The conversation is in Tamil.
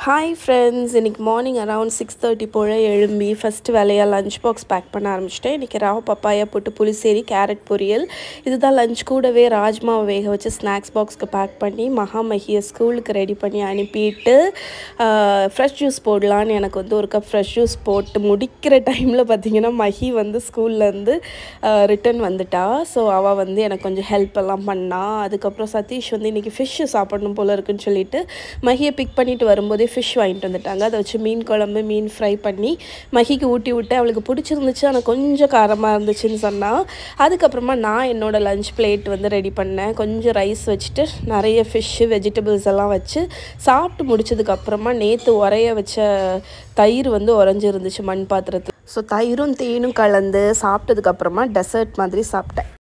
ஹாய் ஃப்ரெண்ட்ஸ் இன்றைக்கி மார்னிங் அரவுண்ட் சிக்ஸ் தேர்ட்டி போல் எழும்பி ஃபஸ்ட்டு வேலையாக லஞ்ச் பாக்ஸ் பேக் பண்ண ஆரம்பிச்சிட்டேன் இன்றைக்கி ராவ பப்பாயா போட்டு புளிசேரி கேரட் பொரியல் இதுதான் லஞ்ச் கூடவே ராஜ்மாவை வேக வச்சு ஸ்நாக்ஸ் பாக்ஸ்க்கு பேக் பண்ணி மகாமகியை ஸ்கூலுக்கு ரெடி பண்ணி அனுப்பிட்டு ஃப்ரெஷ் ஜூஸ் போடலான்னு எனக்கு வந்து ஒரு கப் ஃப்ரெஷ் ஜூஸ் போட்டு முடிக்கிற டைமில் பார்த்தீங்கன்னா மஹி வந்து ஸ்கூல்லேருந்து ரிட்டன் வந்துட்டா ஸோ அவள் வந்து எனக்கு கொஞ்சம் ஹெல்ப் எல்லாம் பண்ணா அதுக்கப்புறம் சதீஷ் வந்து இன்றைக்கி ஃபிஷ்ஷு சாப்பிடணும் போல் இருக்குன்னு சொல்லிட்டு மகியை பிக் பண்ணிட்டு வரும்போதே ஃபிஷ் வாங்கிட்டு வந்துட்டாங்க அதை வச்சு மீன் குழம்பு மீன் ஃப்ரை பண்ணி மகிக்கு ஊட்டி விட்டு அவளுக்கு பிடிச்சிருந்துச்சு ஆனால் கொஞ்சம் காரமாக இருந்துச்சுன்னு சொன்னால் அதுக்கப்புறமா நான் என்னோட லஞ்ச் பிளேட் வந்து ரெடி பண்ணேன் கொஞ்சம் ரைஸ் வச்சுட்டு நிறைய ஃபிஷ்ஷு வெஜிடபிள்ஸ் எல்லாம் வச்சு சாப்பிட்டு முடிச்சதுக்கப்புறமா நேற்று உரைய வச்ச தயிர் வந்து உறைஞ்சி இருந்துச்சு மண் பாத்திரத்தில் ஸோ தயிரும் தேனும் கலந்து சாப்பிட்டதுக்கப்புறமா டெசர்ட் மாதிரி சாப்பிட்டேன்